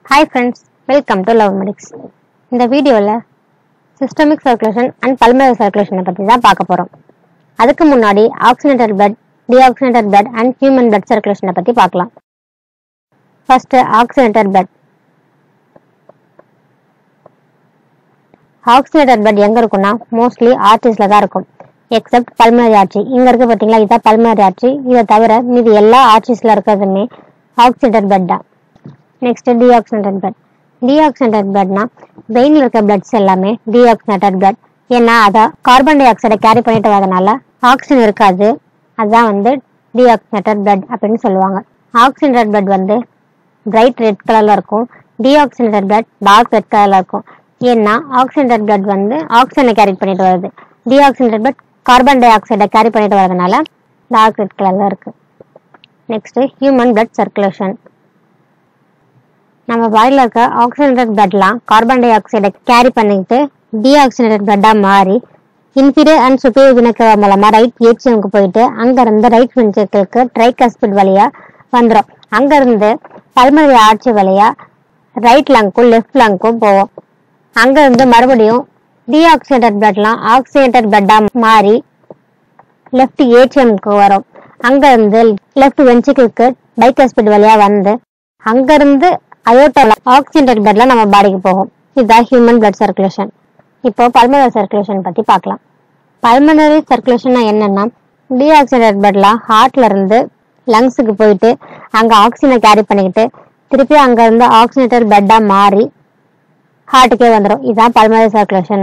hi friends welcome to love medics இந்த வீடியோவில் systemic circulation and pulmonary சர்க்குலேஷனை பற்றி தான் பார்க்க போகிறோம் அதுக்கு முன்னாடி oxygenated blood deoxygenated blood and human blood சர்க்குலேஷனை பற்றி பார்க்கலாம் first oxygenated blood oxygenated blood எங்கே இருக்கும்னா மோஸ்ட்லி ஆர்டிஸில் தான் இருக்கும் எக்ஸப்ட் பல்மனரி ஆர்ச்சி இங்கே இருக்கு பார்த்தீங்களா இதான் பல்மனரி ஆர்ச்சி இதை தவிர மீதி எல்லா ஆர்ச்சிஸில் இருக்கிறதுமே ஆக்சிடேட்டட் பிளட் தான் நெக்ஸ்ட் டீஆக்சினேட்டட் பிளட் டீஆக்சினேட்டட் பிளட்னா வெயினில் இருக்க பிளட்ஸ் எல்லாமே டீஆக்சினேட்டட் பிளட் ஏன்னா அதை கார்பன் டை ஆக்சைடை கேரி பண்ணிட்டு வரதுனால ஆக்சிஜன் இருக்காது அதுதான் வந்து டீஆக்சினேட்டட் பிளட் அப்படின்னு சொல்லுவாங்க ஆக்சினேட்டட் பிளட் வந்து பிரைட் ரெட் கலர்ல இருக்கும் டீஆக்சினேட்டட் பிளட் டார்க் ரெட் கலர்ல இருக்கும் ஏன்னா ஆக்சினேட்டட் பிளட் வந்து ஆக்சிஜனை கேரி பண்ணிட்டு வருது டீஆக்சினேட்டட் பிளட் கார்பன் டை ஆக்சைடை கேரி பண்ணிட்டு வரதுனால டார்க் ரெட் கலர்ல இருக்கு நெக்ஸ்ட் ஹியூமன் பிளட் சர்க்குலேஷன் நம்ம பாடியில் இருக்க ஆக்சிஜனேட்டட் பிளட்லாம் கார்பன் டை ஆக்சைடை கேரி பண்ணிட்டு டீஆக்சிஜனேட்டட் பிளட்டாக மாறி இன்ஃபீரியர் அண்ட் சுப்பீரியர் வினக்கவா மூலமா ரைட் ஏச்சிஎம்க்கு போயிட்டு அங்கிருந்து ரைட் வென்ட்ரிக்கிளுக்கு ட்ரைகஸ்பிட் வழியா வந்துடும் அங்கிருந்து பல்மனரி ஆர்ச்சி வழியா ரைட் லங்க்கும் லெஃப்ட் லங்க்கும் போவோம் அங்கிருந்து மறுபடியும் டீஆக்சிடேட்டட் பிளட்லாம் ஆக்சிடேட்டட் பிளட்டா மாறி லெஃப்ட் ஏடிஎம்க்கு வரும் அங்கிருந்து லெஃப்ட் வென்ட்ரிக்கிளுக்கு பைகஸ்பிட் வழியா வந்து அங்கிருந்து அயோட்டால ஆக்சிடேட்டட் பிளட்ல நம்ம பாடிக்கு போகும் இதுதான் ஹியூமன் பிளட் சர்க்குலேஷன் இப்போ பல்மனரி சர்க்குலேஷன் பத்தி பார்க்கலாம் பல்மனரி சர்க்குலேஷன் என்னன்னா டீஆக்சிடேட் பிளட்ல ஹார்ட்ல இருந்து லங்ஸுக்கு போயிட்டு அங்க ஆக்சிஜனை கேரி பண்ணிக்கிட்டு திருப்பி அங்க இருந்து ஆக்சிஜனேட்டட் பிளட்டா மாறி ஹார்ட்டுக்கே வந்துடும் இதுதான் பல்மனரி சர்க்குலேஷன்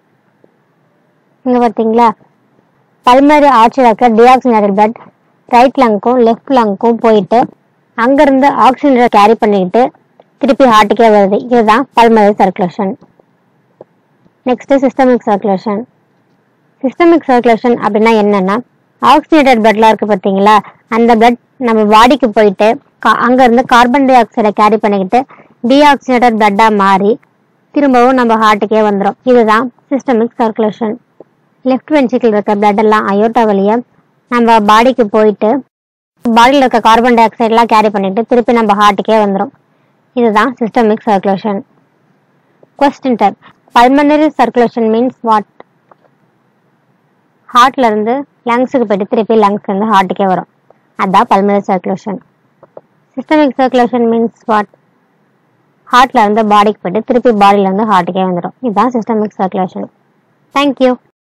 இங்க பார்த்தீங்களா பல்மனரி ஆர்ச்சில் இருக்க டீஆக்சிஜனேட்டட் பிளட் ரைட் லங்க்கும் லெஃப்ட் லங்க்கும் போயிட்டு அங்கிருந்து ஆக்சிஜனை கேரி பண்ணிக்கிட்டு திருப்பி ஹார்ட்டுக்கே வருது இதுதான் pulmonary circulation next systemic circulation systemic circulation அப்படின்னா என்னன்னா ஆக்சிஜனேட்டட் பிளட்ல இருக்கு பார்த்தீங்களா அந்த பிளட் நம்ம பாடிக்கு போயிட்டு கா- அங்க இருந்து கார்பன் டை ஆக்சைடை கேரி பண்ணிக்கிட்டு டீஆக்சிஜனேட்டட் பிளட்டா மாறி திரும்பவும் நம்ம ஹார்ட்டுக்கே வந்துடும் இதுதான் சிஸ்டமிக் சர்க்குலேஷன் லெஃப்ட் வென்ட்ரிக்கிள் இருக்க பிளட் எல்லாம் அயோட்டா வழியா நம்ம பாடிக்கு போயிட்டு பாடியில் இருக்க கார்பன் டை ஆக்சைடெலாம் கேரி பண்ணிட்டு திருப்பி நம்ம ஹார்ட்டுக்கே வந்துடும் இதுதான் systemic circulation question type pulmonary circulation means what ஹார்ட்ல இருந்து லங்ஸுக்கு போயிட்டு திருப்பி லங்ஸ்ல இருந்து ஹார்ட்டுக்கே வரும் அதான் pulmonary circulation systemic circulation means what ஹார்ட்ல இருந்து பாடிக்கு போயிட்டு திருப்பி பாடியில இருந்து ஹார்ட்டுக்கே வந்துடும் இதுதான் சிஸ்டமிக் சர்க்குலேஷன் தேங்க்யூ